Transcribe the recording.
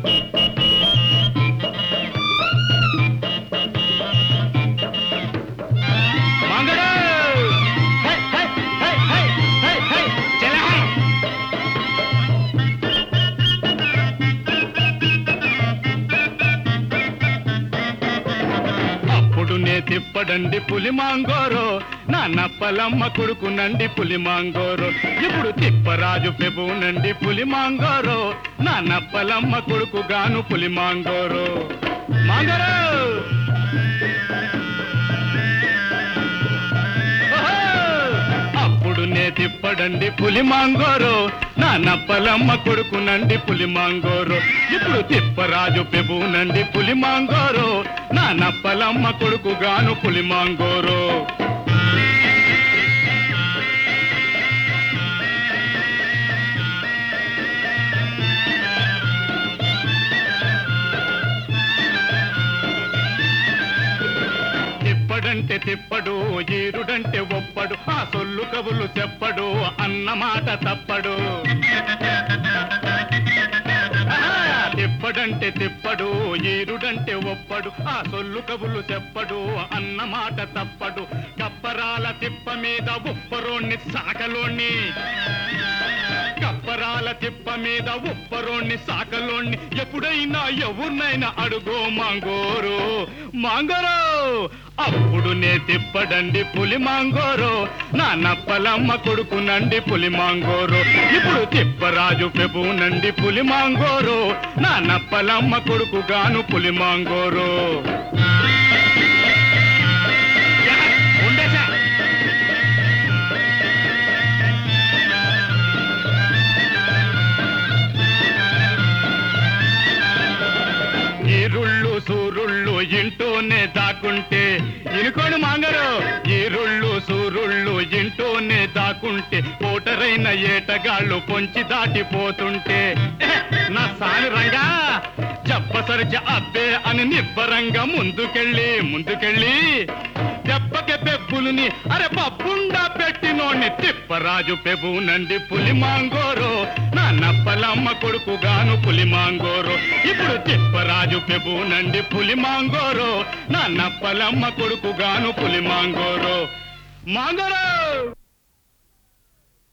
మంగడు హై, హై, హై, హై, హై, హై, చల హై. అప్పుడు నే తిప్పడండి పులి మాంగోరో నా నప్పలమ్మ కొడుకునండి పులి మాంగోరో ఇప్పుడు తిప్పరాజు పెబునండి పులి మాంగోరో నా నప్పలమ్మ కొడుకు గాను పులి మాంగోరో మాంగోరో ఓహో! అప్పుడు నే తిప్పడండి పులి మాంగోరో నా నప్పలమ్మ కొడుకునండి పులి మాంగోరో ఇప్పుడు తిప్పరాజు పెబునండి పులి మాంగోరో నా నప్పలమ్మ కొడుకు గాను పులి మాంగోరో తిప్పడంటే తిప్పడు ఈరుడంటే ఒప్పడు ఆ సొల్లు కబులు చెప్పడు అన్న మాట తప్పడు ఆహా! తిప్పడంటే తిప్పడు ఈరుడంటే ఒప్పడు ఆ సొల్లు కబులు చెప్పడు అన్న మాట తప్పడు కప్పరాల తిప్ప మీద ఉప్పరోణ్ణి సాకలోణ్ణి కప్పరాల తిప్ప మీద ఉప్పరోణ్ణి సాకలోణ్ణి ఎప్పుడైనా ఎవరినైనా అడుగో మాంగోరు మాంగోరో అప్పుడు నే తిప్పడండి పులి మాంగోరో నా నప్పలమ్మ కొడుకునండి పులి మాంగోరో ఇప్పుడు తిప్పరాజు పెబునండి పులి మాంగోరో నా నప్పలమ్మ కొడుకు గాను పులి మాంగోరో ఉండేసా ఈరుళ్ళు సూరుళ్ళు ఇంటూనే దాకుంటే ఇనుకోడు మాంగరు ఈరుళ్ళు సూరుళ్ళు ఇంటూనే దాకుంటే కోటరైన ఏటగాళ్ళు పొంచి దాటిపోతుంటే "ఎహె, నా సాని రంగా చెప్పసరిచ అబ్బే అని నిబ్బరంగా ముందుకెళ్ళి ముందుకెళ్ళి దెబ్బకి పెబ్బులుని అరే పప్పుండా పెట్టినోని తిప్పరాజు పెబునండి పులి మాంగోరో నా నప్పలమ్మ కొడుకు గాను పులి మాంగోరో ఇప్పుడు తిప్పరాజు పెబునండి పులి మాంగోరో నా నప్పలమ్మ కొడుకు గాను పులి మాంగోరో మాంగోరో